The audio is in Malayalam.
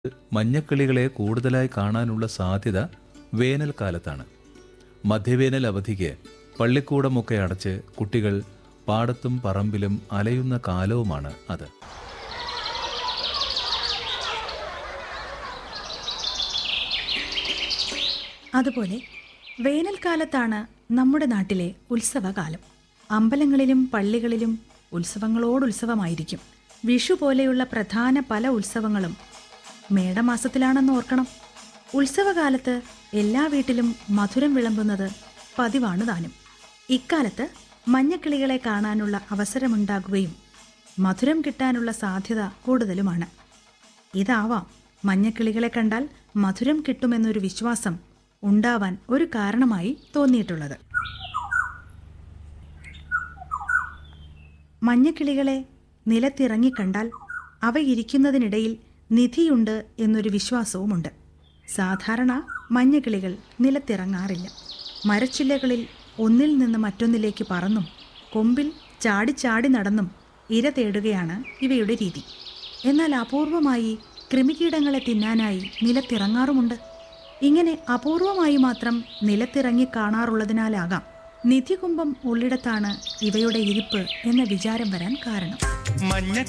മഞ്ഞക്കിളികളെ കൂടുതലായി കാണാനുള്ള സാധ്യത വേനൽക്കാലത്താണ് മധ്യവേനൽ അവധിക്ക് പള്ളിക്കൂടമൊക്കെ അടച്ച് കുട്ടികൾ പാടത്തും പറമ്പിലും അലയുന്ന കാലവുമാണ് അത് അതുപോലെ വേനൽക്കാലത്താണ് നമ്മുടെ നാട്ടിലെ ഉത്സവകാലം അമ്പലങ്ങളിലും പള്ളികളിലും ഉത്സവങ്ങളോടുത്സവമായിരിക്കും വിഷു പോലെയുള്ള പ്രധാന പല ഉത്സവങ്ങളും മേടമാസത്തിലാണെന്ന് ഓർക്കണം ഉത്സവകാലത്ത് എല്ലാ വീട്ടിലും മധുരം വിളമ്പുന്നത് പതിവാണ് താനും ഇക്കാലത്ത് മഞ്ഞക്കിളികളെ കാണാനുള്ള അവസരമുണ്ടാകുകയും മധുരം കിട്ടാനുള്ള സാധ്യത കൂടുതലുമാണ് ഇതാവാം മഞ്ഞക്കിളികളെ കണ്ടാൽ മധുരം കിട്ടുമെന്നൊരു വിശ്വാസം ഉണ്ടാവാൻ ഒരു കാരണമായി തോന്നിയിട്ടുള്ളത് മഞ്ഞക്കിളികളെ നിലത്തിറങ്ങിക്കണ്ടാൽ അവ ഇരിക്കുന്നതിനിടയിൽ നിധിയുണ്ട് എന്നൊരു വിശ്വാസവുമുണ്ട് സാധാരണ മഞ്ഞക്കിളികൾ നിലത്തിറങ്ങാറില്ല മരച്ചില്ലകളിൽ ഒന്നിൽ നിന്ന് മറ്റൊന്നിലേക്ക് പറന്നും കൊമ്പിൽ ചാടിച്ചാടി നടന്നും ഇര തേടുകയാണ് ഇവയുടെ രീതി എന്നാൽ അപൂർവമായി കൃമികീടങ്ങളെ തിന്നാനായി നിലത്തിറങ്ങാറുമുണ്ട് ഇങ്ങനെ അപൂർവമായി മാത്രം നിലത്തിറങ്ങി കാണാറുള്ളതിനാലാകാം നിധികുംഭം ഉള്ളിടത്താണ് ഇവയുടെ ഇരിപ്പ് എന്ന വിചാരം വരാൻ കാരണം മഞ്ഞ